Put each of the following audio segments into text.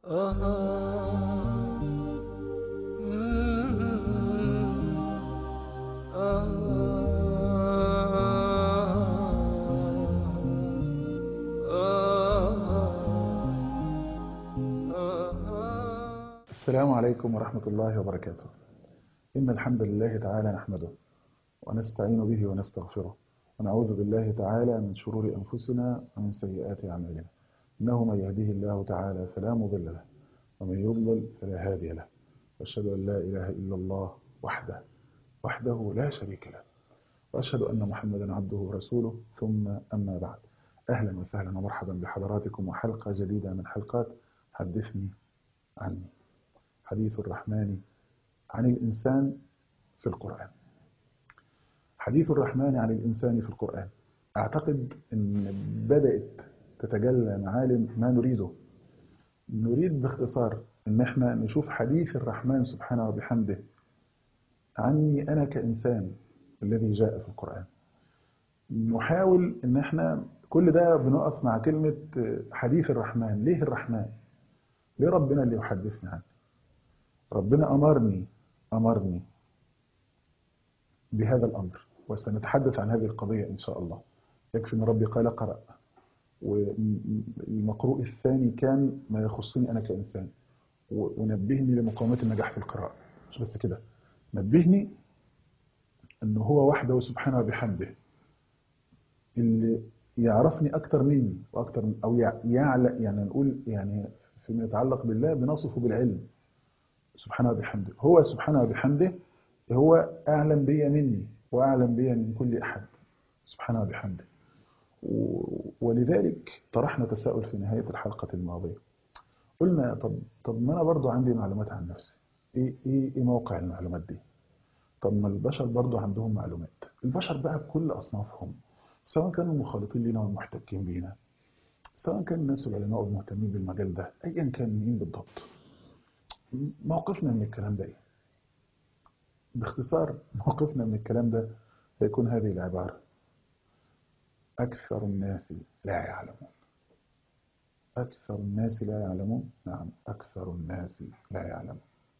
السلام عليكم ورحمة الله وبركاته إن الحمد لله تعالى نحمده ونستعين به ونستغفره ونعوذ بالله تعالى من شرور أنفسنا ومن سيئات أعمالنا إنه من يهديه الله تعالى فلا مضل له ومن يضلل فلا هادي له وأشهد أن لا إله إلا الله وحده وحده لا شريك له وأشهد أن محمدا عبده ورسوله ثم أما بعد أهلا وسهلا ومرحبا بحضراتكم وحلقة جديدة من حلقات حدثني عني حديث الرحمن عن الإنسان في القرآن حديث الرحمن عن الإنسان في القرآن أعتقد أن بدأت تتجلى معالم ما نريده نريد باختصار أن احنا نشوف حديث الرحمن سبحانه وبحمده عني أنا كإنسان الذي جاء في القرآن نحاول أن احنا كل ده بنقف مع كلمة حديث الرحمن ليه الرحمن ليه ربنا اللي يحدثنا عنه ربنا أمرني أمرني بهذا الأمر وسنتحدث عن هذه القضية إن شاء الله يكفي أن ربي قال قرأ والمقروء الثاني كان ما يخصني أنا كإنسان ونبهني لمقاومة النجاح في القراءة مش بس كده نبهني أنه هو وحده سبحانه وبحمده اللي يعرفني أكتر مني وأكتر أو يعلق يعني نقول يعني فيما يتعلق بالله بنصفه بالعلم سبحانه وبحمده هو سبحانه وبحمده هو أعلم بي مني وأعلم بي من كل أحد سبحانه وبحمده ولذلك طرحنا تساؤل في نهاية الحلقة الماضية قلنا طب, طب ما أنا برضو عندي معلومات عن نفسي إيه, إيه, إيه موقع المعلومات دي طب ما البشر برضو عندهم معلومات البشر بقى بكل أصنافهم سواء كانوا مخالطين لنا والمحتكين بينا سواء كان الناس العلماء والمهتمين بالمجال ده أيا كان مين بالضبط موقفنا من الكلام ده ايه باختصار موقفنا من الكلام ده هيكون هذه العبارة أكثر الناس لا يعلمون أكثر الناس لا يعلمون نعم أكثر الناس لا يعلمون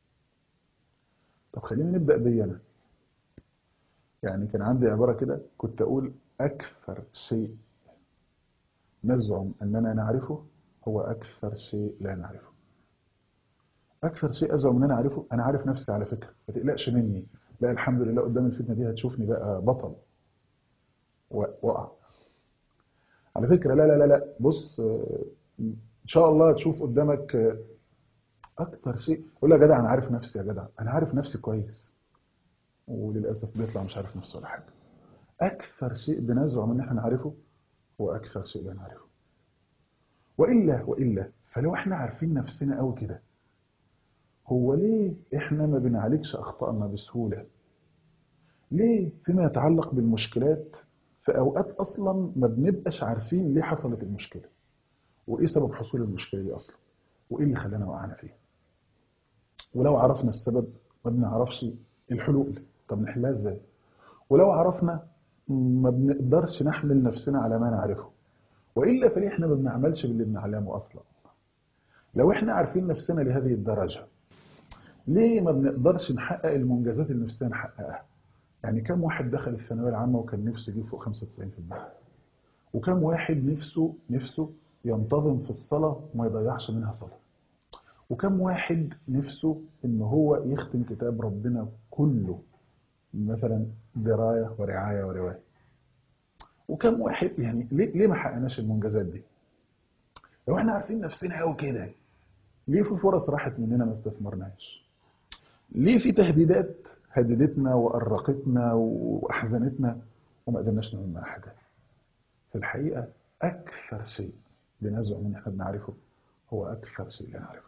طب خلينا نبدأ بي أنا يعني كان عندي عبارة كده كنت أقول أكثر شيء نزعم أننا نعرفه هو أكثر شيء لا نعرفه أكثر شيء أزعم أن أنا أعرفه أنا عارف نفسي على فكرة ما تقلقش مني لا الحمد لله قدام الفتنة دي هتشوفني بقى بطل وقع على فكرة لا لا لا لا بص إن شاء الله هتشوف قدامك أكثر شيء قول يا جدع أنا عارف نفسي يا جدع أنا عارف نفسي كويس وللأسف بيطلع مش عارف نفسه ولا حاجة أكثر شيء بنزعم أن احنا نعرفه هو أكثر شيء لا نعرفه وإلا وإلا فلو احنا عارفين نفسنا قوي كده هو ليه احنا ما بنعالجش اخطائنا بسهولة ليه فيما يتعلق بالمشكلات في اوقات اصلا ما بنبقاش عارفين ليه حصلت المشكلة وايه سبب حصول المشكلة دي اصلا وايه اللي خلانا وقعنا فيها ولو عرفنا السبب ما بنعرفش الحلول طب نحلها ازاي ولو عرفنا ما بنقدرش نحمل نفسنا على ما نعرفه والا فليه احنا ما بنعملش باللي بنعلمه اصلا لو احنا عارفين نفسنا لهذه الدرجة ليه ما بنقدرش نحقق المنجزات اللي نفسنا نحققها يعني كم واحد دخل الثانويه العامه وكان نفسه يجيب فوق 95% وكم واحد نفسه نفسه ينتظم في الصلاه وما يضيعش منها صلاه وكم واحد نفسه ان هو يختم كتاب ربنا كله مثلا درايه ورعايه وروايه وكم واحد يعني ليه ليه ما حققناش المنجزات دي لو احنا عارفين نفسنا قوي كده ليه في فرص راحت مننا ما استثمرناهاش ليه في تهديدات هددتنا وأرقتنا وأحزنتنا وما قدرناش نعمل معاها حاجة في الحقيقة أكثر شيء بنزعم إن إحنا بنعرفه هو أكثر شيء لا نعرفه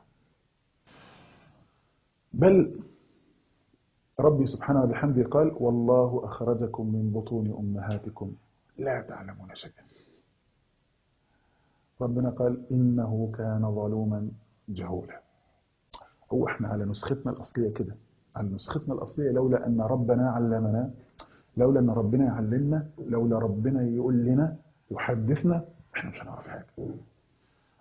بل ربي سبحانه وبحمده قال والله أخرجكم من بطون أمهاتكم لا تعلمون شيئا ربنا قال إنه كان ظلوما جهولا هو احنا على نسختنا الأصلية كده على نسختنا الأصلية لولا أن ربنا علمنا لولا أن ربنا يعلمنا لولا ربنا يقول لنا يحدثنا احنا مش هنعرف حاجة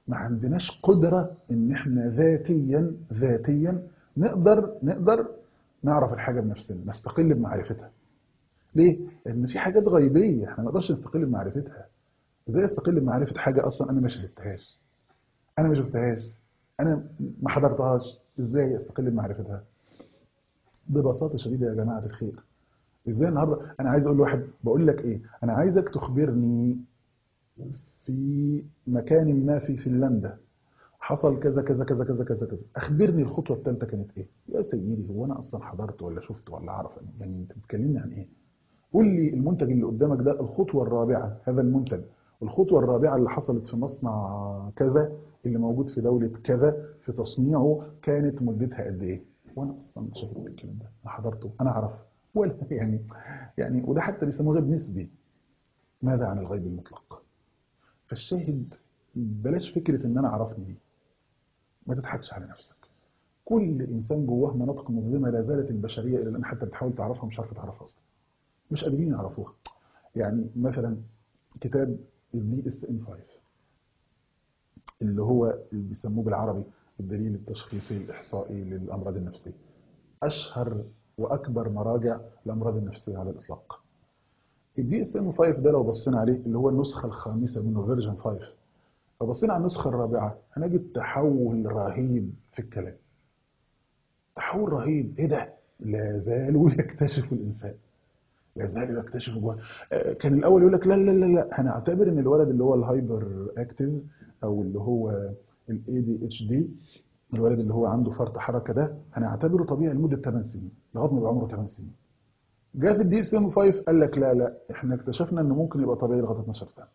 ما عندناش قدرة ان احنا ذاتيا ذاتيا نقدر نقدر نعرف الحاجة بنفسنا نستقل بمعرفتها ليه؟ لان في حاجات غيبية احنا ما نقدرش نستقل بمعرفتها ازاي استقل بمعرفة حاجة اصلا انا ما شفتهاش انا ما شفتهاش انا ما حضرتهاش ازاي استقل بمعرفتها ببساطة شديدة يا جماعة الخير ازاي النهارده انا عايز اقول لواحد بقول لك ايه انا عايزك تخبرني في مكان ما في فنلندا حصل كذا كذا كذا كذا كذا كذا اخبرني الخطوه الثالثه كانت ايه يا سيدي هو انا اصلا حضرت ولا شفت ولا اعرف يعني انت بتكلمني عن ايه قول لي المنتج اللي قدامك ده الخطوه الرابعه هذا المنتج والخطوه الرابعه اللي حصلت في مصنع كذا اللي موجود في دوله كذا في تصنيعه كانت مدتها قد ايه وانا اصلا مش شايف الكلام ده انا حضرته انا اعرف ولا يعني يعني وده حتى بيسموه غيب نسبي ماذا عن الغيب المطلق فالشاهد بلاش فكرة ان انا عرفني دي ما تضحكش على نفسك كل انسان جواه مناطق مظلمة لا زالت البشرية الى الان حتى بتحاول تعرفها مش عارفة تعرفها اصلا مش قادرين يعرفوها يعني مثلا كتاب الدي اس ام 5 اللي هو اللي بيسموه بالعربي الدليل التشخيصي الاحصائي للامراض النفسيه اشهر واكبر مراجع الامراض النفسيه على الاطلاق الدي اس ام 5 ده لو بصينا عليه اللي هو النسخه الخامسه منه فيرجن 5 لو بصينا على النسخه الرابعه هنجد تحول رهيب في الكلام تحول رهيب ايه ده لا زالوا يكتشفوا الانسان لا زالوا يكتشفوا جوه كان الاول يقول لك لا لا لا لا هنعتبر ان الولد اللي هو الهايبر اكتيف او اللي هو الاي دي اتش دي الولد اللي هو عنده فرط حركه ده هنعتبره طبيعي لمده 8 سنين لغايه ما يبقى عمره 8 سنين جاء في الدي اس ام 5 قال لك لا لا احنا اكتشفنا انه ممكن يبقى طبيعي لغايه 12 سنه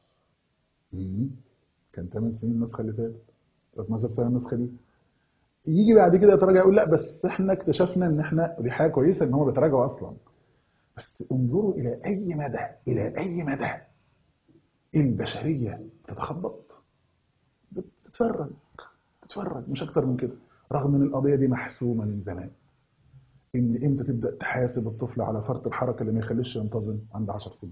كان 8 سنين النسخه اللي فاتت 12 سنه النسخه دي يجي بعد كده يتراجع يقول لا بس احنا اكتشفنا ان احنا دي حاجه كويسه ان هم بيتراجعوا اصلا بس انظروا الى اي مدى الى اي مدى البشريه تتخبط بتتفرج تتفرج مش اكتر من كده رغم ان القضيه دي محسومه من زمان ان امتى تبدا تحاسب الطفل على فرط الحركه اللي ما يخليش ينتظم عند 10 سنين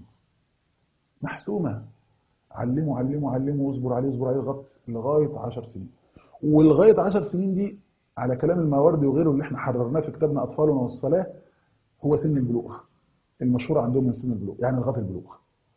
محسومه علمه علمه علمه واصبر عليه اصبر عليه لغايه لغايه 10 سنين ولغايه 10 سنين دي على كلام الماوردي وغيره اللي احنا حررناه في كتابنا اطفالنا والصلاه هو سن البلوغ المشهور عندهم من سن البلوغ يعني لغايه البلوغ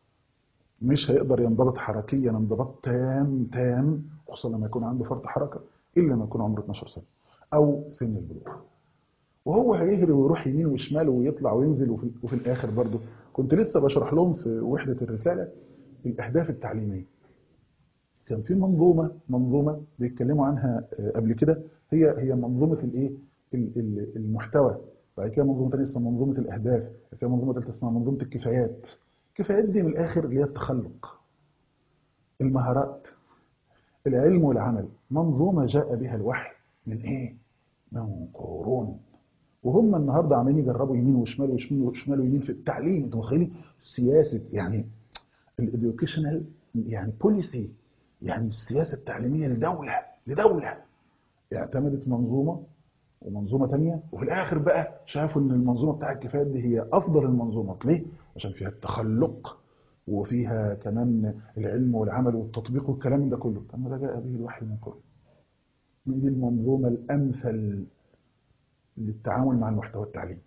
مش هيقدر ينضبط حركيا انضباط تام تام خصوصا لما يكون عنده فرط حركه الا لما يكون عمره 12 سنه او سن البلوغ وهو هيهري ويروح يمين وشمال ويطلع وينزل وفي, وفي الاخر برضه كنت لسه بشرح لهم في وحده الرساله الاهداف التعليميه كان في منظومه منظومه بيتكلموا عنها قبل كده هي هي منظومه الايه المحتوى بعد كده منظومه ثانيه اسمها منظومه الاهداف بعد كده منظومه ثالثه اسمها منظومه الكفايات الكفايات دي من الاخر اللي هي التخلق المهارات العلم والعمل منظومه جاء بها الوحي من ايه من قرون وهم النهارده عمالين يجربوا يمين وشمال وشمال وشمال ويمين في التعليم انتوا متخيلين سياسه يعني الاديوكيشنال يعني بوليسي يعني السياسه التعليميه لدوله لدوله اعتمدت منظومه ومنظومه ثانيه وفي الاخر بقى شافوا ان المنظومه بتاع الكفايات دي هي افضل المنظومات ليه؟ عشان فيها التخلق وفيها كمان العلم والعمل والتطبيق والكلام ده كله طب ما ده جاء به الوحي من قبل دي المنظومه الامثل للتعامل مع المحتوى التعليمي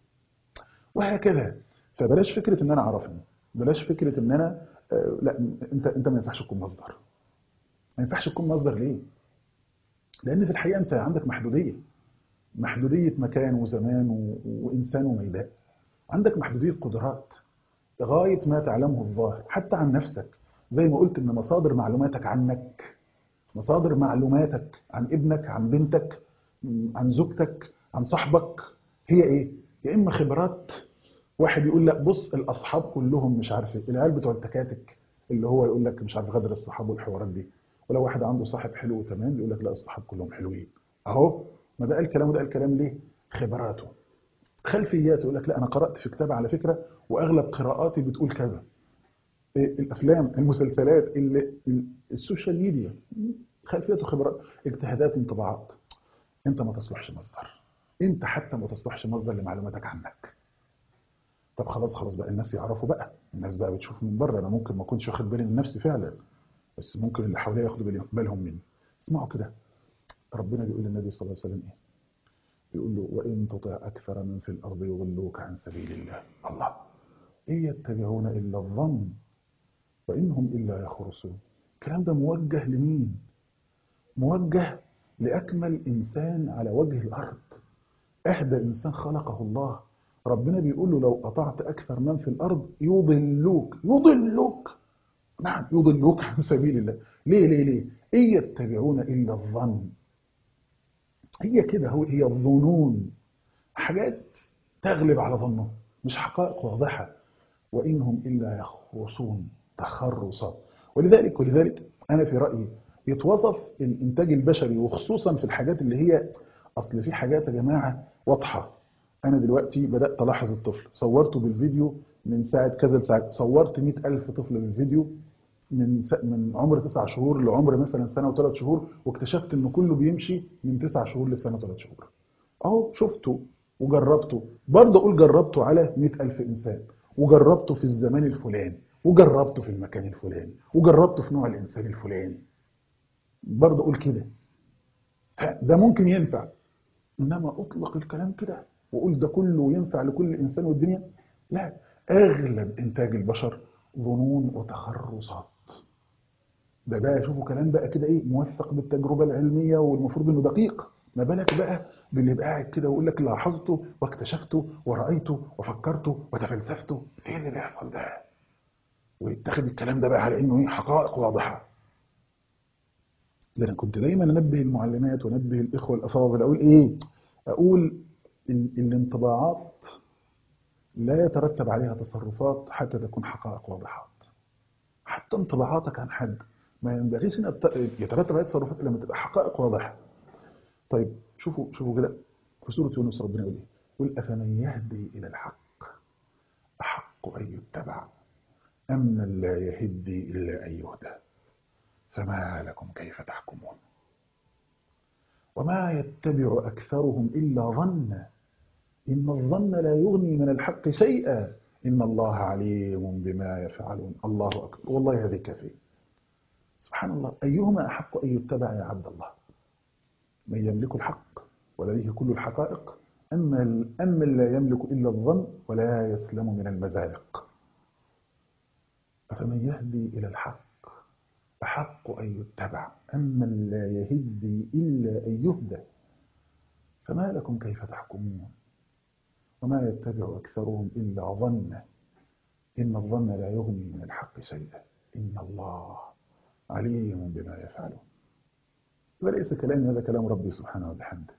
وهكذا فبلاش فكره ان انا عرفني بلاش فكره ان انا آه لا انت انت ما ينفعش تكون مصدر ما ينفعش تكون مصدر ليه لان في الحقيقه انت عندك محدوديه محدوديه مكان وزمان و... وانسان وميدان عندك محدوديه قدرات غايه ما تعلمه الظاهر حتى عن نفسك زي ما قلت ان مصادر معلوماتك عنك مصادر معلوماتك عن ابنك عن بنتك عن زوجتك عن صاحبك هي ايه يا اما خبرات واحد يقول لك بص الاصحاب كلهم مش عارف ايه العيال بتوع التكاتك اللي هو يقول لك مش عارف غدر الصحاب والحوارات دي ولو واحد عنده صاحب حلو تمام يقول لك لا الصحاب كلهم حلوين اهو ما ده قال كلام وده قال كلام ليه خبراته خلفيات يقول لك لا انا قرات في كتاب على فكره واغلب قراءاتي بتقول كذا الافلام المسلسلات اللي السوشيال ميديا خلفيات وخبرات اجتهادات انطباعات انت ما تصلحش مصدر انت حتى ما تصلحش مصدر لمعلوماتك عنك طب خلاص خلاص بقى الناس يعرفوا بقى الناس بقى بتشوف من بره انا ممكن ما اكونش واخد بالي من نفسي فعلا بس ممكن اللي حواليا ياخدوا بالهم مني اسمعوا كده ربنا بيقول للنبي صلى الله عليه وسلم ايه بيقول له وان تطع اكثر من في الارض يضلوك عن سبيل الله الله إن يتبعون إلا الظن وإنهم إلا يخرصون الكلام ده موجه لمين موجه لأكمل إنسان على وجه الأرض أهدى إنسان خلقه الله ربنا بيقول له لو أطعت أكثر من في الأرض يضلوك يضلوك نعم يضلوك عن سبيل الله ليه ليه ليه إن يتبعون إلا الظن هي كده هو هي الظنون حاجات تغلب على ظنه مش حقائق واضحة وإنهم إلا يخرصون تخرصا ولذلك ولذلك أنا في رأيي يتوصف الإنتاج البشري وخصوصا في الحاجات اللي هي أصل في حاجات يا جماعة واضحة أنا دلوقتي بدأت ألاحظ الطفل صورته بالفيديو من ساعة كذا لساعة صورت مئة ألف طفل بالفيديو من س... من عمر تسع شهور لعمر مثلا سنة وثلاث شهور واكتشفت إنه كله بيمشي من تسع شهور لسنة وثلاث شهور أهو شفته وجربته برضه أقول جربته على مئة ألف إنسان وجربته في الزمان الفلاني وجربته في المكان الفلاني وجربته في نوع الإنسان الفلاني برضه أقول كده ده ممكن ينفع إنما أطلق الكلام كده وأقول ده كله ينفع لكل إنسان والدنيا لا أغلب إنتاج البشر ظنون وتخرصات ده بقى شوفوا كلام بقى كده إيه موثق بالتجربة العلمية والمفروض إنه دقيق ما بالك بقى باللي يبقى قاعد كده ويقول لك لاحظته واكتشفته ورأيته وفكرته وتفلسفته ايه اللي بيحصل ده ويتخذ الكلام ده بقى على انه ايه حقائق واضحه ده انا كنت دايما انبه المعلمات وانبه الاخوه الافاضل اقول ايه اقول ال الانطباعات لا يترتب عليها تصرفات حتى تكون حقائق واضحات حتى انطباعاتك عن حد ما ينبغيش ان يترتب عليها تصرفات لما تبقى حقائق واضحه طيب شوفوا شوفوا كده في سورة يونس ربنا يقول ايه؟ يقول أفمن يهدي إلى الحق أحق أن يتبع أم من لا يهدي إلا أن يهدى فما لكم كيف تحكمون وما يتبع أكثرهم إلا ظنا إن الظن لا يغني من الحق شيئا إن الله عليم بما يفعلون الله أكبر والله هذه كافية سبحان الله أيهما أحق أن يتبع يا عبد الله من يملك الحق ولديه كل الحقائق أما أما لا يملك إلا الظن ولا يسلم من المزالق أفمن يهدي إلى الحق أحق أن يتبع أما لا يهدي إلا أن يهدى فما لكم كيف تحكمون وما يتبع أكثرهم إلا ظنا إن الظن لا يغني من الحق شيئا إن الله عليم بما يفعلون وليس كلامي هذا كلام ربي سبحانه وبحمده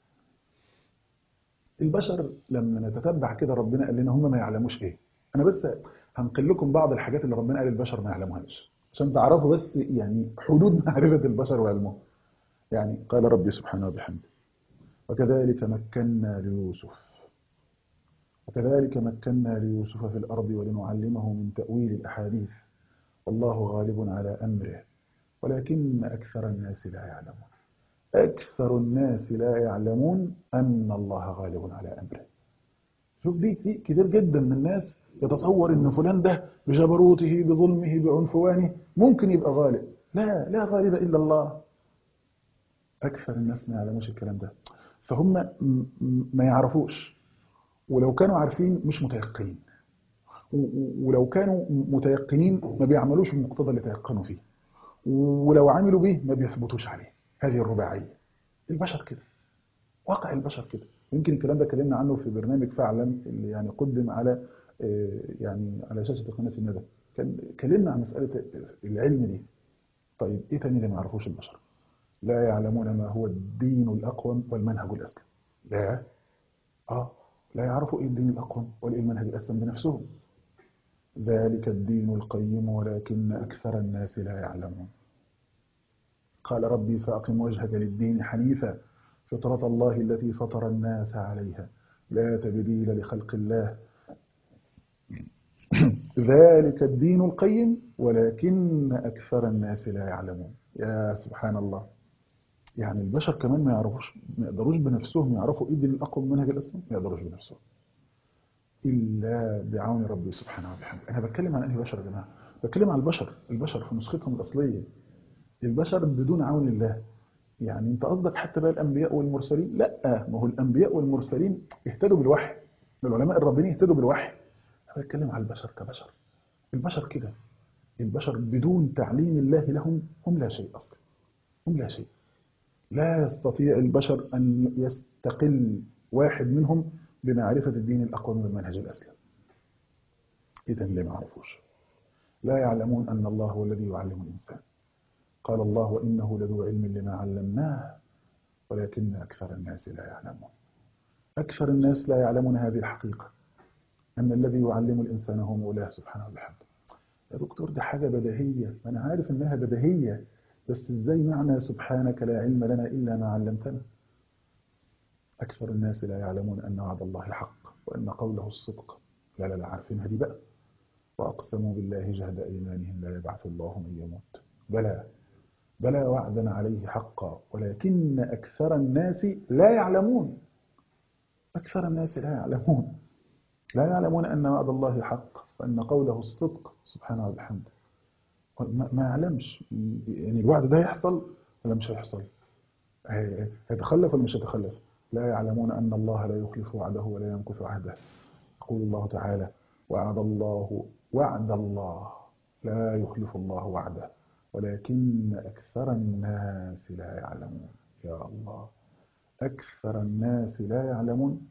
البشر لما نتتبع كده ربنا قال لنا هم ما يعلموش ايه انا بس هنقل لكم بعض الحاجات اللي ربنا قال البشر ما يعلموهاش عشان تعرفوا بس يعني حدود معرفة البشر وعلمهم يعني قال ربي سبحانه وبحمده وكذلك مكنا ليوسف وكذلك مكنا ليوسف في الأرض ولنعلمه من تأويل الأحاديث والله غالب على أمره ولكن أكثر الناس لا يعلمون أكثر الناس لا يعلمون أن الله غالب على أمره شوف دي كتير جدا من الناس يتصور أن فلان ده بجبروته بظلمه بعنفوانه ممكن يبقى غالب لا لا غالب إلا الله أكثر الناس ما يعلموش الكلام ده فهم ما يعرفوش ولو كانوا عارفين مش متيقنين ولو كانوا متيقنين ما بيعملوش المقتضى اللي تيقنوا فيه ولو عملوا به ما بيثبتوش عليه هذه الرباعية البشر كده واقع البشر كده يمكن الكلام ده اتكلمنا عنه في برنامج فعلا اللي يعني قدم على يعني على شاشة قناة الندى اتكلمنا عن مسألة العلم دي طيب ايه تاني اللي ما يعرفوش البشر لا يعلمون ما هو الدين الأقوم والمنهج الأسلم لا اه لا يعرفوا ايه الدين الأقوم ولا ايه المنهج الأسلم بنفسهم ذلك الدين القيم ولكن أكثر الناس لا يعلمون قال ربي فأقم وجهك للدين حنيفا فطرة الله التي فطر الناس عليها لا تبديل لخلق الله ذلك الدين القيم ولكن أكثر الناس لا يعلمون يا سبحان الله يعني البشر كمان ما يعرفوش ما يقدروش بنفسهم يعرفوا ايه الدين الأقوم منهج الإسلام ما يقدروش بنفسهم إلا بعون ربي سبحانه وبحمده أنا بتكلم عن أنهي بشر يا جماعة بتكلم عن البشر البشر في نسختهم الأصلية البشر بدون عون الله يعني انت قصدك حتى بقى الانبياء والمرسلين لا ما هو الانبياء والمرسلين اهتدوا بالوحي العلماء الربانيين اهتدوا بالوحي انا بتكلم على البشر كبشر البشر كده البشر بدون تعليم الله لهم هم لا شيء اصلا هم لا شيء لا يستطيع البشر ان يستقل واحد منهم بمعرفه الدين الاقوم بالمنهج الاسلم اذا ليه ما عرفوش لا يعلمون ان الله هو الذي يعلم الانسان قال الله وإنه لذو علم لما علمناه ولكن أكثر الناس لا يعلمون أكثر الناس لا يعلمون هذه الحقيقة أن الذي يعلم الإنسان هو مولاه سبحانه وبحمده يا دكتور دي حاجة بديهية أنا عارف إنها بديهية بس إزاي معنى سبحانك لا علم لنا إلا ما علمتنا أكثر الناس لا يعلمون أن وعد الله حق وأن قوله الصدق لا لا لا عارفين هذه بقى وأقسموا بالله جهد أيمانهم لا يبعث الله من يموت بلى بلى وعدا عليه حقا ولكن أكثر الناس لا يعلمون أكثر الناس لا يعلمون لا يعلمون أن وعد الله حق وأن قوله الصدق سبحانه وبحمده ما يعلمش يعني الوعد ده يحصل ولا مش هيحصل هيتخلف ولا مش هيتخلف لا يعلمون أن الله لا يخلف وعده ولا ينكث عهده يقول الله تعالى وعد الله وعد الله لا يخلف الله وعده ولكن أكثر الناس لا يعلمون يا الله أكثر الناس لا يعلمون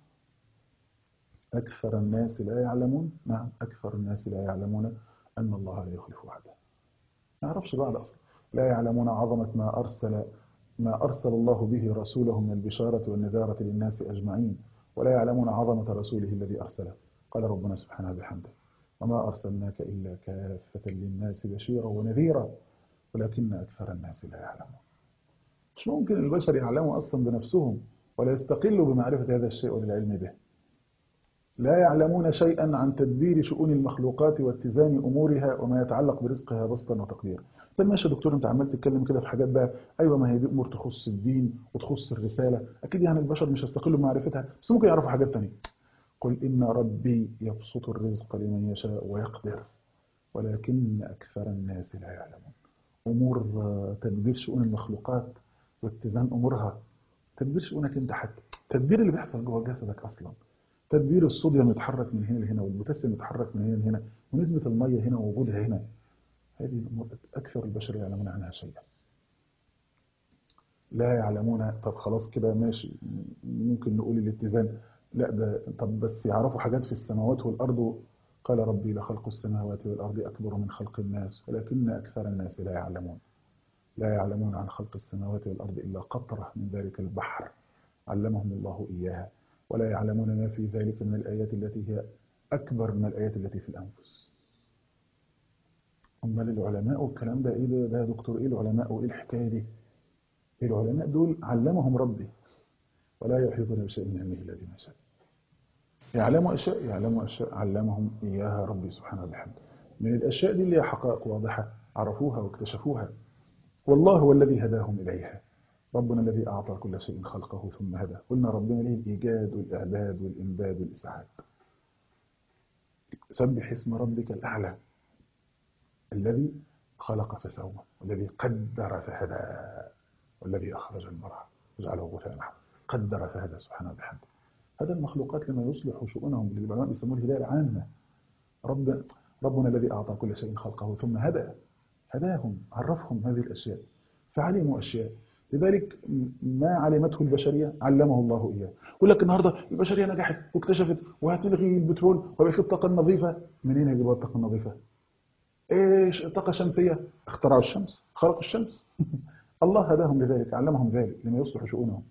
أكثر الناس لا يعلمون نعم أكثر الناس لا يعلمون أن الله لا يخلف وعده ما يعرفش بعد أصلا لا يعلمون عظمة ما أرسل ما أرسل الله به رسوله من البشارة والنذارة للناس أجمعين ولا يعلمون عظمة رسوله الذي أرسله قال ربنا سبحانه بحمده وما أرسلناك إلا كافة للناس بشيرا ونذيرا ولكن أكثر الناس لا يعلمون مش ممكن البشر يعلموا أصلا بنفسهم ولا يستقلوا بمعرفة هذا الشيء وللعلم به لا يعلمون شيئا عن تدبير شؤون المخلوقات واتزان أمورها وما يتعلق برزقها بسطا وتقديرا طب ماشي يا دكتور انت عمال تتكلم كده في حاجات بقى ايوه ما هي دي امور تخص الدين وتخص الرساله اكيد يعني البشر مش هيستقلوا بمعرفتها بس ممكن يعرفوا حاجات ثانيه قل ان ربي يبسط الرزق لمن يشاء ويقدر ولكن اكثر الناس لا يعلمون امور تدبير شؤون المخلوقات واتزان امورها تدبير شؤونك انت حتى تدبير اللي بيحصل جوه جسدك اصلا تدبير الصوديوم يتحرك من هنا لهنا والبوتاسيوم يتحرك من هنا لهنا ونسبه الميه هنا ووجودها هنا هذه الامور اكثر البشر يعلمون عنها شيئا لا يعلمون طب خلاص كده ماشي ممكن نقول الاتزان لا ده طب بس يعرفوا حاجات في السماوات والارض قال ربي لخلق السماوات والارض اكبر من خلق الناس ولكن اكثر الناس لا يعلمون لا يعلمون عن خلق السماوات والارض الا قطره من ذلك البحر علمهم الله اياها ولا يعلمون ما في ذلك من الآيات التي هي أكبر من الآيات التي في الأنفس أمال العلماء والكلام ده إيه ده, ده يا دكتور إيه العلماء وإيه الحكاية دي العلماء دول علمهم ربي ولا يحيطون بشيء من علمه إلا بما شاء يعلموا أشياء يعلموا أشياء علمهم إياها ربي سبحانه وبحمده من الأشياء دي اللي هي حقائق واضحة عرفوها واكتشفوها والله هو الذي هداهم إليها ربنا الذي أعطى كل شيء خلقه ثم هدى قلنا ربنا ليه الإيجاد والإعداد والإمداد والإسعاد سبح اسم ربك الأعلى الذي خلق فسوى والذي قدر فهدى والذي أخرج المرعى وجعله غثاء نحو قدر فهدى سبحانه وبحمده هذا المخلوقات لما يصلح شؤونهم اللي العلماء بيسموه الهداية العامة رب ربنا الذي أعطى كل شيء خلقه ثم هدى هداهم عرفهم هذه الأشياء فعلموا أشياء لذلك ما علمته البشرية علمه الله إياه يقول لك النهاردة البشرية نجحت واكتشفت وهتلغي البترول ويبقى في الطاقة النظيفة منين يجيبوا الطاقة النظيفة ايش الطاقة الشمسية اخترعوا الشمس خلقوا الشمس الله هداهم لذلك علمهم ذلك لما يصلح شؤونهم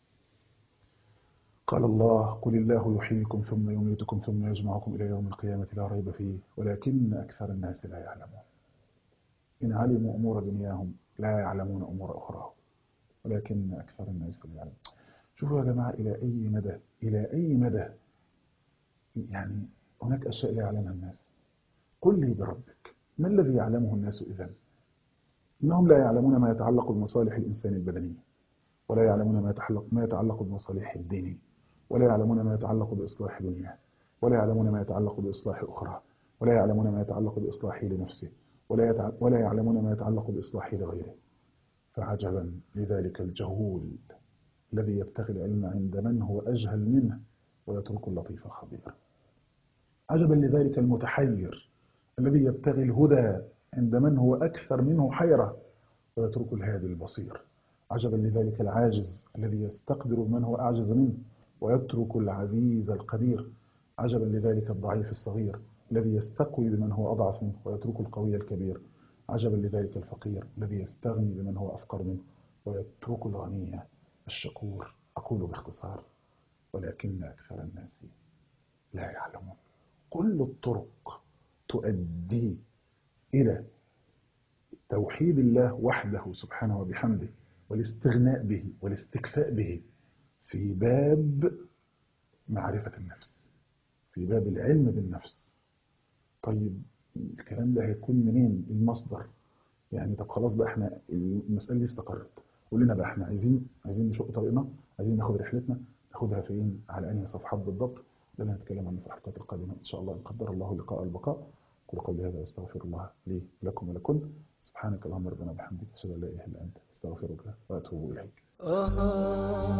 قال الله قل الله يحييكم ثم يميتكم ثم يجمعكم إلى يوم القيامة لا ريب فيه ولكن أكثر الناس لا يعلمون إن علموا أمور دنياهم لا يعلمون أمور أخراهم ولكن أكثر الناس لا يعلمون شوفوا يا جماعة إلى أي مدى إلى أي مدى يعني هناك أشياء لا يعلمها الناس قل لي بربك ما الذي يعلمه الناس إذن إنهم لا يعلمون ما يتعلق بمصالح الإنسان البدنية ولا يعلمون ما يتعلق ما يتعلق بمصالح الدين ولا يعلمون ما يتعلق بإصلاح دنياه ولا يعلمون ما يتعلق بإصلاح أخرى ولا يعلمون ما يتعلق بإصلاحه لنفسه ولا, يتع... ولا يعلمون ما يتعلق بإصلاحه لغيره فعجبا لذلك الجهول الذي يبتغي العلم عند من هو أجهل منه ويترك اللطيف الخبير عجبا لذلك المتحير الذي يبتغي الهدى عند من هو أكثر منه حيرة ويترك الهادي البصير عجبا لذلك العاجز الذي يستقدر من هو أعجز منه ويترك العزيز القدير عجبا لذلك الضعيف الصغير الذي يستقوي بمن هو أضعف منه ويترك القوي الكبير عجبا لذلك الفقير الذي يستغني بمن هو أفقر منه ويترك الغني الشكور أقول باختصار ولكن أكثر الناس لا يعلمون كل الطرق تؤدي إلى توحيد الله وحده سبحانه وبحمده والاستغناء به والاستكفاء به في باب معرفة النفس في باب العلم بالنفس طيب الكلام ده هيكون منين المصدر يعني طب خلاص بقى احنا المسألة دي استقرت قول لنا بقى احنا عايزين عايزين نشق طريقنا عايزين ناخد رحلتنا ناخدها فين على انهي صفحات بالضبط ده اللي هنتكلم عنه في الحلقات القادمة ان شاء الله ان قدر الله لقاء البقاء كل قولي هذا استغفر الله لي ولكم ولكم سبحانك اللهم ربنا وبحمدك اشهد ان لا اله الا انت استغفرك واتوب اليك